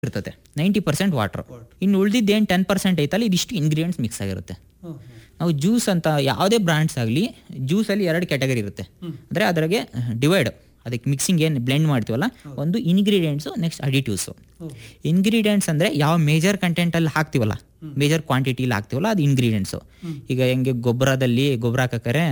ಇರ್ತದೆ ninety percent water ಇನ್ನು ಉಳಿದಿದ್ದು ಏನು ಟೆನ್ ಪರ್ಸೆಂಟ್ ಐತಲ್ಲ ಇದಿಷ್ಟು ಇಂಗ್ರೀಡಿಯೆಂಟ್ಸ್ ಮಿಕ್ಸ್ ಆಗಿರುತ್ತೆ ಹ್ಮ್, ನಾವು ಜ್ಯೂಸ್ ಅಂತ ಯಾವುದೇ ಬ್ರ್ಯಾಂಡ್ಸ್ ಆಗಲಿ ಜ್ಯೂಸಲ್ಲಿ ಎರಡು ಕ್ಯಾಟಗರಿ ಇರುತ್ತೆ ಅಂದರೆ ಅದರಾಗೆ ಡಿವೈಡ್ ಅದಕ್ಕೆ ಮಿಕ್ಸಿಂಗ್ ಏನು ಬ್ಲೆಂಡ್ ಮಾಡ್ತೀವಲ್ಲ ಒಂದು ಇಂಗ್ರೀಡಿಯೆಂಟ್ಸು ನೆಕ್ಸ್ಟ್ ಅಡಿಟಿವ್ಸು ಇಂಗ್ರೀಡಿಯೆಂಟ್ಸ್ ಅಂದರೆ ಯಾವ ಮೇಜರ್ ಕಂಟೆಂಟಲ್ಲಿ ಹಾಕ್ತೀವಲ್ಲ ಮೇಜರ್ ಕ್ವಾಂಟಿಟಿಲಿ ಹಾಕ್ತೀವಲ್ಲ ಅದು ಇಂಗ್ರೀಡಿಯೆಂಟ್ಸು ಈಗ ಹೆಂಗೆ ಗೊಬ್ಬರದಲ್ಲಿ ಗೊಬ್ಬರ ಹಾಕಬೇಕಾರೆ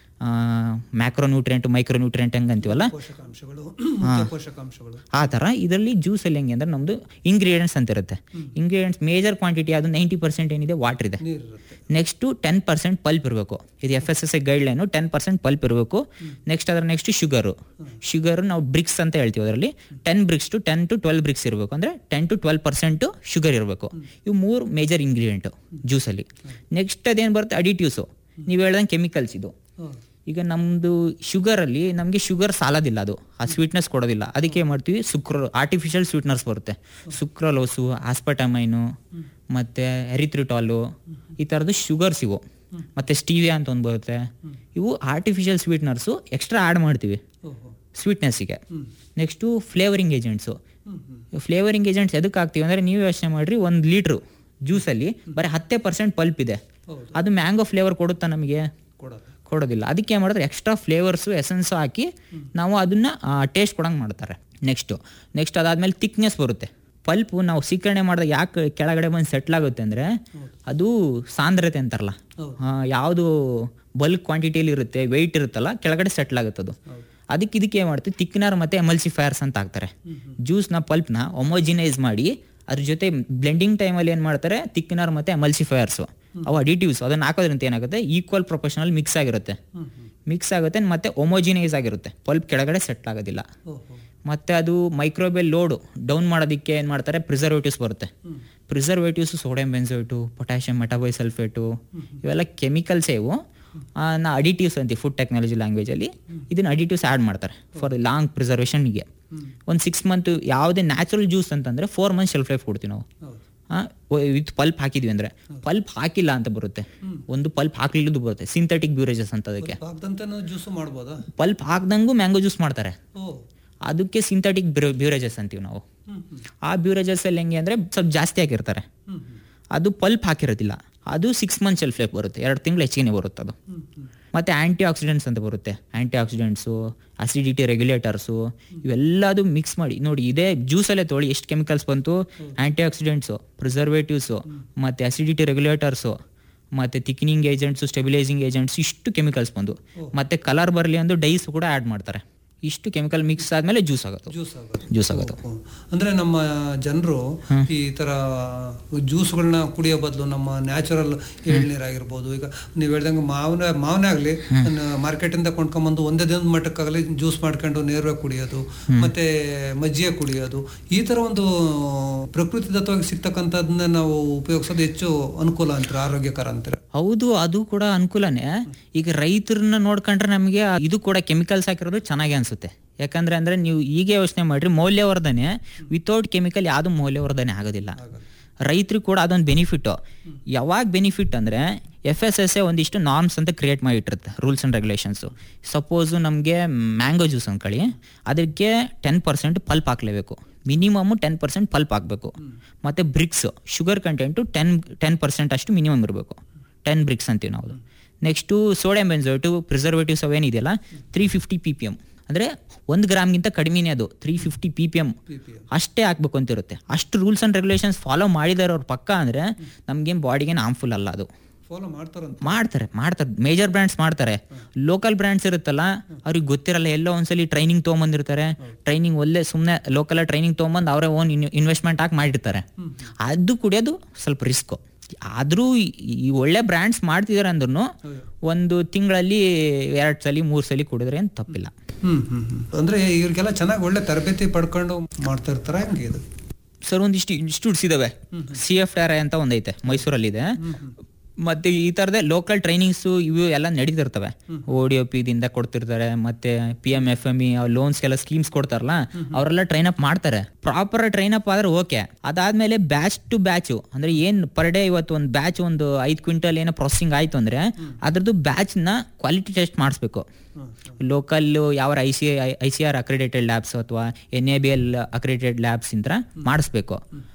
ಮ್ಯಾಕ್ರೋ ನ್ಯೂಟ್ರಿಯೆಂಟ್ ಮೈಕ್ರೋ ನ್ಯೂಟ್ರಿಯೆಂಟ್ ಹೆಂಗೆ ಅಂತೀವಲ್ಲ ಪೋಷಕಾಂಶಗಳು ಮುಖ್ಯ ಪೋಷಕಾಂಶಗಳು ಆ ಥರ ಇದರಲ್ಲಿ ಜ್ಯೂಸಲ್ಲಿ ಹೆಂಗೆ ಅಂದ್ರೆ ನಮ್ಮದು ಇಂಗ್ರೀಡಿಯೆಂಟ್ಸ್ ಅಂತ ಇರುತ್ತೆ ಇಂಗ್ರೀಡಿಯೆಂಟ್ಸ್ ಮೇಜರ್ ಕ್ವಾಂಟಿಟಿ ಅದು ನೈಂಟಿ ಪರ್ಸೆಂಟ್ ಏನಿದೆ ವಾಟರ್ ಇದೆ ನೀರಿರುತ್ತೆ ನೆಕ್ಸ್ಟು ಟೆನ್ ಪರ್ಸೆಂಟ್ ಪಲ್ಪ್ ಇರಬೇಕು ಇದು F S S A guideline ten percent pulp ಇರಬೇಕು ನೆಕ್ಸ್ಟ್ ಅದರ ನೆಕ್ಸ್ಟ್ ಶುಗರು ಶುಗರ್ ನಾವು ಬ್ರಿಕ್ಸ್ ಅಂತ ಹೇಳ್ತೀವಿ ಅದರಲ್ಲಿ ten brix to ten to twelve brix ಇರಬೇಕು ಅಂದರೆ ten to twelve percent sugar ಇರಬೇಕು ಇವು ಮೂರು ಮೇಜರ್ ಇಂಗ್ರೀಡಿಯೆಂಟು ಜ್ಯೂಸಲ್ಲಿ ನೆಕ್ಸ್ಟ್ ಅದೇನು ಬರುತ್ತೆ ಅಡಿಟಿವ್ಸು ನೀವು ಹೇಳ್ದಂಗೆ ಕೆಮಿಕಲ್ಸ್ ಇದು ಹ್ಮ್. ಈಗ ನಮ್ಮದು ಶುಗರಲ್ಲಿ ನಮಗೆ ಶುಗರ್ ಸಾಲೋದಿಲ್ಲ ಅದು ಆ ಸ್ವೀಟ್ನೆಸ್ ಕೊಡೋದಿಲ್ಲ ಅದಕ್ಕೆ ಏನು ಮಾಡ್ತೀವಿ ಸುಕ್ರೋ ಆರ್ಟಿಫಿಷಿಯಲ್ ಸ್ವೀಟ್ನರ್ಸ್ ಬರುತ್ತೆ ಸುಕ್ರಲೋಸು ಆಸ್ಪಟಮೈನು ಮತ್ತು ಎರಿತ್ರಿಟಾಲು ಈ ಥರದ್ದು ಶುಗರ್ಸ್ ಇವು ಮತ್ತು ಸ್ಟೀವಿಯಾ ಅಂತ ಒಂದು ಬರುತ್ತೆ ಇವು ಆರ್ಟಿಫಿಷಿಯಲ್ ಸ್ವೀಟ್ನರ್ಸು ಎಕ್ಸ್ಟ್ರಾ ಆ್ಯಡ್ ಮಾಡ್ತೀವಿ ಓಹೋ ಸ್ವೀಟ್ನೆಸ್ಸಿಗೆ ಹ್ಮ್. ನೆಕ್ಸ್ಟು ಫ್ಲೇವರಿಂಗ್ ಏಜೆಂಟ್ಸು ಹ್ಮ್ ಹ್ಮ್ ಫ್ಲೇವರಿಂಗ್ ಏಜೆಂಟ್ಸ್ ಎದಕ್ಕೆ ಹಾಕ್ತೀವಿ ಅಂದರೆ ನೀವು ಯೋಚನೆ ಮಾಡಿರಿ ಒಂದು ಲೀಟ್ರು ಜ್ಯೂಸಲ್ಲಿ ಬರೀ ಹತ್ತೇ ಪರ್ಸೆಂಟ್ ಪಲ್ಪ್ ಇದೆ ಹೌದು ಅದು ಮ್ಯಾಂಗೋ ಫ್ಲೇವರ್ ಕೊಡುತ್ತಾ ನಮಗೆ ಕೊಡೋದು ಕೊಡೋದಿಲ್ಲ ಅದಕ್ಕೆ ಏನು ಮಾಡಿದ್ರೆ ಎಕ್ಸ್ಟ್ರಾ ಫ್ಲೇವರ್ಸು ಎಸೆನ್ಸು ಹಾಕಿ ನಾವು ಅದನ್ನ ಟೇಸ್ಟ್ ಕೊಡಂಗೆ ಮಾಡ್ತಾರೆ ನೆಕ್ಸ್ಟು ನೆಕ್ಸ್ಟ್ ಅದಾದ್ಮೇಲೆ ತಿಕ್ನೆಸ್ ಬರುತ್ತೆ ಪಲ್ಪು ನಾವು ಸ್ವೀಕರಣೆ ಮಾಡಿದಾಗ ಯಾಕೆ ಕೆಳಗಡೆ ಬಂದು ಸೆಟ್ಲ್ ಆಗುತ್ತೆ ಅಂದರೆ ಅದು ಸಾಂದ್ರತೆ ಅಂತಾರಲ್ಲ ಹೌದು. ಆ, ಯಾವುದು ಬಲ್ಕ್ ಕ್ವಾಂಟಿಟಿಯಲ್ಲಿ ಇರುತ್ತೆ ವೆಯ್ಟ್ ಇರುತ್ತಲ್ಲ ಕೆಳಗಡೆ ಸೆಟ್ಲ್ ಆಗುತ್ತೆ ಅದು ಅದಕ್ಕೆ ಇದಕ್ಕೆ ಏನು ಮಾಡ್ತೀವಿ ತಿಕ್ನರ್ ಮತ್ತು ಎಮಲ್ಸಿಫೈರ್ಸ್ ಅಂತ ಹಾಕ್ತಾರೆ ಜ್ಯೂಸ್ನ ಪಲ್ಪ್ನ ಒಮೋಜಿನೈಸ್ ಮಾಡಿ ಅದ್ರ ಜೊತೆ ಬ್ಲೆಂಡಿಂಗ್ ಟೈಮಲ್ಲಿ ಏನು ಮಾಡ್ತಾರೆ ತಿಕ್ನರ್ ಮತ್ತು ಎಮಲ್ಸಿಫೈರ್ಸು ಅವು ಅಡಿಟಿವ್ಸ್ ಅದನ್ನ ಹಾಕೋದ್ರಿಂದ ಏನಾಗುತ್ತೆ ಈಕ್ವಲ್ ಪ್ರೊಫೆಷನಲ್ ಮಿಕ್ಸ್ ಆಗಿರುತ್ತೆ ಹ್ಮ್ ಹ್ಮ್ ಮಿಕ್ಸ್ ಆಗುತ್ತೆ ಮತ್ತೆ ಒಮೋಜಿನೈಸ್ ಆಗಿರುತ್ತೆ ಪಲ್ಪ್ ಕೆಳಗಡೆ ಸೆಟ್ಲ್ ಆಗೋದಿಲ್ಲ ಓಹೋ ಮತ್ತೆ ಅದು ಮೈಕ್ರೋಬೇಲ್ ಲೋಡು ಡೌನ್ ಮಾಡೋದಕ್ಕೆ ಏನು ಮಾಡ್ತಾರೆ ಪ್ರಿಸರ್ವೇಟಿವ್ಸ್ ಬರುತ್ತೆ preservatives sodium benzoate potassium metabisulphite ಇವೆಲ್ಲ ಕೆಮಿಕಲ್ಸೇ ಇವು ಆ, ನಾ ಅಡಿಟಿವ್ಸ್ ಅಂತೀವಿ ಫುಡ್ ಟೆಕ್ನಾಲಜಿ ಲ್ಯಾಂಗ್ವೇಜಲ್ಲಿ ಇದನ್ನ ಅಡಿಟಿವ್ಸ್ ಆ್ಯಡ್ ಮಾಡ್ತಾರೆ ಫಾರ್ ಲಾಂಗ್ ಪ್ರಿಸರ್ವೇಷನ್ಗೆ ಒಂದು ಸಿಕ್ಸ್ ಮಂತ್ ಯಾವುದೇ ನ್ಯಾಚುರಲ್ ಜ್ಯೂಸ್ ಅಂತಂದರೆ ಫೋರ್ ಮಂತ್ ಶೆಲ್ಫ್ ಲೈಫ್ ಕೊಡ್ತೀವಿ ನಾವು ಹೌದು ವಿತ್ ಪಲ್ಪ್ ಹಾಕಿದ್ವಿ ಅಂದರೆ ಪಲ್ಪ್ ಹಾಕಿಲ್ಲ ಅಂತ ಬರುತ್ತೆ ಒಂದು ಪಲ್ಪ್ ಹಾಕ್ಲಿಲ್ಲದು ಬರುತ್ತೆ ಸಿಂಥೆಟಿಕ್ ಬ್ಯೂರೇಜಸ್ ಅಂತ ಅದಕ್ಕೆ ಹಾಕ್ದಂತನೂ ಜ್ಯೂಸು ಮಾಡ್ಬೋದಾ ಪಲ್ಪ್ ಹಾಕ್ದಂಗೂ ಮ್ಯಾಂಗೋ ಜ್ಯೂಸ್ ಮಾಡ್ತಾರೆ ಓ ಅದಕ್ಕೆ ಸಿಂಥೆಟಿಕ್ ಬ್ಯೂರೇಜಸ್ ಅಂತೀವಿ ನಾವು ಹ್ಮ್ ಹ್ಮ್ ಆ ಬ್ಯೂರೇಜಸ್ ಅಲ್ಲಿ ಹೆಂಗೆ ಅಂದರೆ ಸ್ವಲ್ಪ ಜಾಸ್ತಿ ಆಗಿರ್ತಾರೆ ಹ್ಮ್ ಹ್ಮ್ ಅದು ಪಲ್ಪ್ ಹಾಕಿರೋದಿಲ್ಲ ಅದು ಸಿಕ್ಸ್ ಮಂತ್ ಶೆಲ್ಫ್ ಲೈಫ್ ಬರುತ್ತೆ ಎರಡು ತಿಂಗಳು ಹೆಚ್ಚಿಗೆ ಬರುತ್ತೆ ಅದು ಹ್ಮ್ ಹ್ಮ್ ಮತ್ತು ಆ್ಯಂಟಿ ಆಕ್ಸಿಡೆಂಟ್ಸ್ ಅಂತ ಬರುತ್ತೆ ಆ್ಯಂಟಿ ಆಕ್ಸಿಡೆಂಟ್ಸು ಅಸಿಡಿಟಿ ರೆಗ್ಯುಲೇಟರ್ಸು ಇವೆಲ್ಲದು ಮಿಕ್ಸ್ ಮಾಡಿ ನೋಡಿ ಇದೇ ಜ್ಯೂಸಲ್ಲೇ ತೊಳಿ ಎಷ್ಟು ಕೆಮಿಕಲ್ಸ್ ಬಂತು ಆ್ಯಂಟಿ ಆಕ್ಸಿಡೆಂಟ್ಸು ಪ್ರಿಸರ್ವೇಟಿವ್ಸು ಮತ್ತು ಅಸಿಡಿಟಿ ರೆಗ್ಯುಲೇಟರ್ಸು ಮತ್ತು ಥಿಕ್ನಿಂಗ್ ಏಜೆಂಟ್ಸು ಸ್ಟೆಬಿಲೈಸಿಂಗ್ ಏಜೆಂಟ್ಸ್ ಇಷ್ಟು ಕೆಮಿಕಲ್ಸ್ ಬಂದು ಮತ್ತು ಕಲರ್ ಬರಲಿ ಅಂದು ಡೈಸ್ ಕೂಡ ಆ್ಯಡ್ ಮಾಡ್ತಾರೆ ಇಷ್ಟು ಕೆಮಿಕಲ್ ಮಿಕ್ಸ್ ಆದಮೇಲೆ ಜ್ಯೂಸ್ ಆಗುತ್ತೆ ಜ್ಯೂಸ್ ಆಗೋದು ಜ್ಯೂಸ್ ಆಗುತ್ತೆ ಓ. ಅಂದ್ರೆ ನಮ್ಮ ಜನರು ಈ ತರ ಜ್ಯೂಸ್ಗಳನ್ನ ಕುಡಿಯೋ ಬದಲು ನಮ್ಮ ನ್ಯಾಚುರಲ್ ಎಳ್ನೀರಾಗಿರ್ಬೋದು ಈಗ ನೀವು ಹೇಳ್ದಂಗೆ ಮಾವಿನ ಮಾವನೇ ಆಗಲಿ ಮಾರ್ಕೆಟಿಂದ ಕೊಂಡ್ಕೊಂಬಂದು ಒಂದೇ ದಿನದ ಮಟ್ಟಕ್ಕಾಗಲಿ ಜ್ಯೂಸ್ ಮಾಡ್ಕೊಂಡು ನೇರವಾಗಿ ಕುಡಿಯೋದು ಮತ್ತೆ ಮಜ್ಜಿಗೆ ಕುಡಿಯೋದು ಈ ತರ ಒಂದು ಪ್ರಕೃತಿದತ್ತವಾಗಿ ಸಿಗ್ತಕ್ಕಂಥದ್ದನ್ನ ನಾವು ಉಪಯೋಗಿಸೋದು ಹೆಚ್ಚು ಅನುಕೂಲ ಅಂತಾರೆ ಆರೋಗ್ಯಕರ ಅಂತಾರೆ ಹೌದು ಅದು ಕೂಡ ಅನುಕೂಲನೇ ಈಗ ರೈತರನ್ನ ನೋಡ್ಕೊಂಡ್ರೆ ನಮಗೆ ಇದು ಕೂಡ ಕೆಮಿಕಲ್ಸ್ ಹಾಕಿರೋದು ಚೆನ್ನಾಗಿ ಅನ್ಸುತ್ತೆ ಯಾಕಂದ್ರೆ ಅಂದ್ರೆ ನೀವು ಈಗ ಯೋಚನೆ ಮಾಡ್ರಿ ಮೌಲ್ಯವರ್ಧನೆ ವಿತೌಟ್ ಕೆಮಿಕಲ್ ಯಾವುದು ಮೌಲ್ಯವರ್ಧನೆ ಆಗೋದಿಲ್ಲ ರೈತರಿಗೆ ಕೂಡ ಅದೊಂದು ಬೆನಿಫಿಟ್ಟು ಯಾವಾಗ ಬೆನಿಫಿಟ್ ಅಂದರೆ ಎಫ್ ಎಸ್ ಎಸ್ ಎ ಒಂದಿಷ್ಟು ನಾರ್ಮ್ಸ್ ಅಂತ ಕ್ರಿಯೇಟ್ ಮಾಡಿಟ್ಟಿರುತ್ತೆ ರೂಲ್ಸ್ ಆ್ಯಂಡ್ ರೆಗ್ಯುಲೇಷನ್ಸು ಸಪೋಸು ನಮಗೆ ಮ್ಯಾಂಗೋ ಜ್ಯೂಸ್ ಅಂದ್ಕೊಳ್ಳಿ ಅದಕ್ಕೆ ಟೆನ್ ಪರ್ಸೆಂಟ್ ಪಲ್ಪ್ ಹಾಕ್ಲೇಬೇಕು ಮಿನಿಮಮ್ ಟೆನ್ ಪರ್ಸೆಂಟ್ ಪಲ್ಪ್ ಹಾಕಬೇಕು ಮತ್ತು Brix sugar content ten ten percent ಅಷ್ಟು ಮಿನಿಮಮ್ ಇರಬೇಕು ಟೆನ್ ಬ್ರಿಕ್ಸ್ ಅಂತೀವಿ ನಾವು ನೆಕ್ಸ್ಟು ಸೋಡಿಯಂ ಬೆನ್ಸೋಟು ಪ್ರಿಸರ್ವೇಟಿವ್ಸ್ ಅವೇನಿದೆಯಲ್ಲ three fifty P P M ಅಂದರೆ ಒಂದು ಗ್ರಾಮ್ಗಿಂತ ಕಡಿಮೆನೇ ಅದು three fifty P P M P P ಅಷ್ಟೇ ಹಾಕ್ಬೇಕು ಅಂತ ಇರುತ್ತೆ ಅಷ್ಟು ರೂಲ್ಸ್ ಆ್ಯಂಡ್ ರೆಗ್ಯುಲೇಷನ್ಸ್ ಫಾಲೋ ಮಾಡಿದಾರೆ ಅವ್ರ ಪಕ್ಕ ಅಂದರೆ ನಮಗೇನು ಬಾಡಿಗೇನು ಹಾರ್ಮ್ಫುಲ್ ಅಲ್ಲ ಅದು ಫಾಲೋ ಮಾಡ್ತಾರಂತ ಮಾಡ್ತಾರೆ ಮಾಡ್ತಾರೆ ಮೇಜರ್ ಬ್ರ್ಯಾಂಡ್ಸ್ ಮಾಡ್ತಾರೆ ಲೋಕಲ್ ಬ್ರ್ಯಾಂಡ್ಸ್ ಇರುತ್ತಲ್ಲ ಅವ್ರಿಗೆ ಗೊತ್ತಿರಲ್ಲ ಎಲ್ಲೋ ಒಂದ್ಸಲಿ ಟ್ರೈನಿಂಗ್ ತೊಗೊಂಬಂದಿರ್ತಾರೆ ಟ್ರೈನಿಂಗ್ ಒಳ್ಳೆ ಸುಮ್ಮನೆ ಲೋಕಲ್ ಟ್ರೈನಿಂಗ್ ತೊಗೊಂಬಂದು ಅವರೇ ಓನ್ ಇನ್ವೆಸ್ಟ್ಮೆಂಟ್ ಹಾಕಿ ಮಾಡಿರ್ತಾರೆ ಅದು ಕುಡಿಯೋದು ಸ್ವಲ್ಪ ರಿಸ್ಕು ಆದರೂ ಈ ಒಳ್ಳೆ ಬ್ರ್ಯಾಂಡ್ಸ್ ಮಾಡ್ತಿದ್ದಾರೆ ಅಂದ್ರೂ ಒಂದು ತಿಂಗಳಲ್ಲಿ ಎರಡು ಸಲ ಮೂರು ಸಲ ಕುಡಿದ್ರೆ ಏನು ತಪ್ಪಿಲ್ಲ ಹ್ಮ್ ಹ್ಮ್ ಹ್ಮ್. ಅಂದ್ರೆ ಇವ್ರಿಗೆಲ್ಲ ಚೆನ್ನಾಗಿ ಒಳ್ಳೆ ತರಬೇತಿ ಪಡ್ಕೊಂಡು ಮಾಡ್ತಾ ಇರ್ತಾರ ಹೆಂಗೆ ಇದು ಸರ್ ಒಂದಿಷ್ಟು ಇನ್ಸ್ಟಿಟ್ಯೂಟ್ಸ್ ಇದಾವೆ ಸಿ ಎಫ್ ಆರ್ ಐ ಅಂತ ಒಂದೈತೆ ಮೈಸೂರಲ್ಲಿದೆ ಮತ್ತೆ ಈ ತರದ ಲೋಕಲ್ ಟ್ರೈನಿಂಗ್ಸ್ ಇವು ಎಲ್ಲ ನಡೀತಿರ್ತವೆ ಓ ಡಿ ಒ ದಿಂದ ಕೊಡ್ತಿರ್ತಾರೆ ಮತ್ತೆ P M F M E loans ಎಲ್ಲ ಸ್ಕೀಮ್ಸ್ ಕೊಡ್ತಾರಲ್ಲ ಅವರೆಲ್ಲ ಟ್ರೈನ್ ಅಪ್ ಮಾಡ್ತಾರೆ ಪ್ರಾಪರ್ ಟ್ರೈನ್ ಅಪ್ ಆದ್ರೆ ಓಕೆ ಅದಾದ್ಮೇಲೆ ಬ್ಯಾಚ್ ಟು ಬ್ಯಾಚ್ ಅಂದ್ರೆ ಏನ್ ಪರ್ ಡೇ ಇವತ್ತು ಒಂದು ಬ್ಯಾಚ್ ಒಂದು ಐದ್ ಕ್ವಿಂಟಲ್ ಏನೋ ಪ್ರೊಸೆಸಿಂಗ್ ಆಯ್ತು ಅಂದ್ರೆ ಅದ್ರದ್ದು ಬ್ಯಾಚ್ ನ ಕ್ವಾಲಿಟಿ ಟೆಸ್ಟ್ ಮಾಡಿಸ್ಬೇಕು ಲೋಕಲ್ ಯಾವ I C I C R accredited labs ಅಥವಾ N A B L accredited labs ಇಂದ ಮಾಡಿಸ್ಬೇಕು